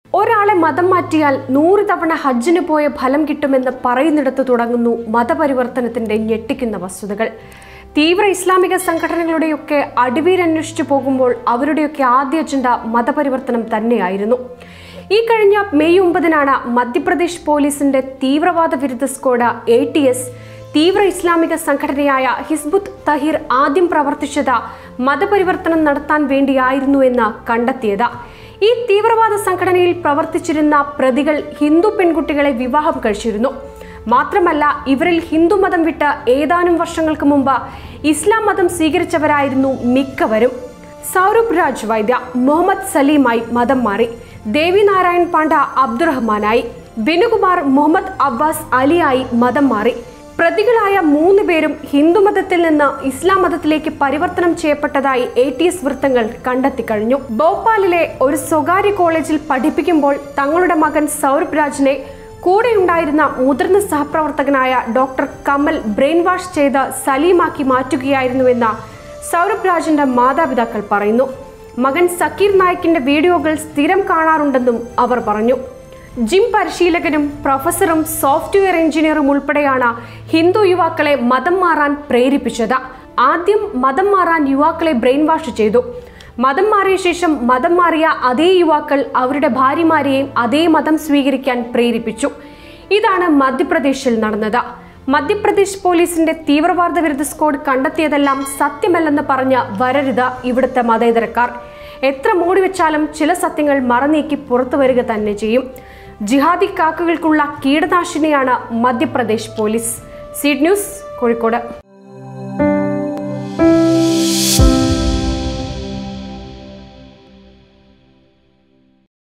ഒരാളെ മതം മാറ്റിയാൽ നൂറ് തവണ ഹജ്ജിന് പോയ ഫലം കിട്ടുമെന്ന് പറയുന്നിടത്ത് തുടങ്ങുന്നു മതപരിവർത്തനത്തിന്റെ ഞെട്ടിക്കുന്ന വസ്തുതകൾ തീവ്ര ഇസ്ലാമിക സംഘടനകളുടെയൊക്കെ അടിവീരന്വേഷിച്ചു പോകുമ്പോൾ അവരുടെയൊക്കെ ആദ്യ അജണ്ട മതപരിവർത്തനം തന്നെയായിരുന്നു ഈ കഴിഞ്ഞ മെയ് ഒമ്പതിനാണ് മധ്യപ്രദേശ് പോലീസിന്റെ തീവ്രവാദ വിരുദ്ധ സ്ക്വാഡ് എ ടി എസ് തീവ്ര ഇസ്ലാമിക സംഘടനയായ ഹിസ്ബുത്ത് തഹിർ ആദ്യം പ്രവർത്തിച്ചത് മതപരിവർത്തനം നടത്താൻ വേണ്ടിയായിരുന്നു എന്ന് കണ്ടെത്തിയത് ഈ തീവ്രവാദ സംഘടനയിൽ പ്രവർത്തിച്ചിരുന്ന പ്രതികൾ ഹിന്ദു പെൺകുട്ടികളെ വിവാഹം കഴിച്ചിരുന്നു മാത്രമല്ല ഇവരിൽ ഹിന്ദുമതം വിട്ട് ഏതാനും വർഷങ്ങൾക്ക് മുമ്പ് ഇസ്ലാം മതം സ്വീകരിച്ചവരായിരുന്നു മിക്കവരും സൗരഭ് രാജ് വൈദ്യ മുഹമ്മദ് സലീമായി മതം മാറി ദേവി നാരായൺ പാണ്ഡ അബ്ദുറഹ്മാനായി ബിനുകുമാർ മുഹമ്മദ് അബ്ബാസ് അലിയായി മതം മാറി പ്രതികളായ മൂന്ന് പേരും ഹിന്ദുമതത്തിൽ നിന്ന് ഇസ്ലാം മതത്തിലേക്ക് പരിവർത്തനം ചെയ്യപ്പെട്ടതായി എ ടി എസ് വൃത്തങ്ങൾ കണ്ടെത്തിക്കഴിഞ്ഞു ഭോപ്പാലിലെ ഒരു സ്വകാര്യ കോളേജിൽ പഠിപ്പിക്കുമ്പോൾ തങ്ങളുടെ മകൻ സൗരഭ് രാജിനെ കൂടെയുണ്ടായിരുന്ന മുതിർന്ന സഹപ്രവർത്തകനായ ഡോക്ടർ കമൽ ബ്രെയിൻ വാഷ് ചെയ്ത് സലീമാക്കി മാറ്റുകയായിരുന്നുവെന്ന് സൗരഭ് രാജിന്റെ മാതാപിതാക്കൾ പറയുന്നു മകൻ സക്കീർ നായിക്കിന്റെ വീഡിയോകൾ സ്ഥിരം കാണാറുണ്ടെന്നും അവർ പറഞ്ഞു ജിം പരിശീലകനും പ്രൊഫസറും സോഫ്റ്റ്വെയർ എഞ്ചിനീയറും ഉൾപ്പെടെയാണ് ഹിന്ദു യുവാക്കളെ മതം മാറാൻ പ്രേരിപ്പിച്ചത് ആദ്യം മതം മാറാൻ യുവാക്കളെ ബ്രെയിൻ വാഷ് ചെയ്തു മതം മാറിയ ശേഷം മതം മാറിയ അതേ യുവാക്കൾ അവരുടെ ഭാര്യമാരെയും അതേ മതം സ്വീകരിക്കാൻ പ്രേരിപ്പിച്ചു ഇതാണ് മധ്യപ്രദേശിൽ നടന്നത് മധ്യപ്രദേശ് പോലീസിന്റെ തീവ്രവാദ വിരുദ്ധ സ്ക്വാഡ് കണ്ടെത്തിയതെല്ലാം സത്യമല്ലെന്ന് പറഞ്ഞ് വരരുത് ഇവിടുത്തെ മതേതരക്കാർ എത്ര മൂടിവെച്ചാലും ചില സത്യങ്ങൾ മറനീക്കി പുറത്തു വരിക തന്നെ ചെയ്യും ജിഹാദി കാക്കകൾക്കുള്ള കീടനാശിനിയാണ് Madhya Pradesh police seed news Kozhikode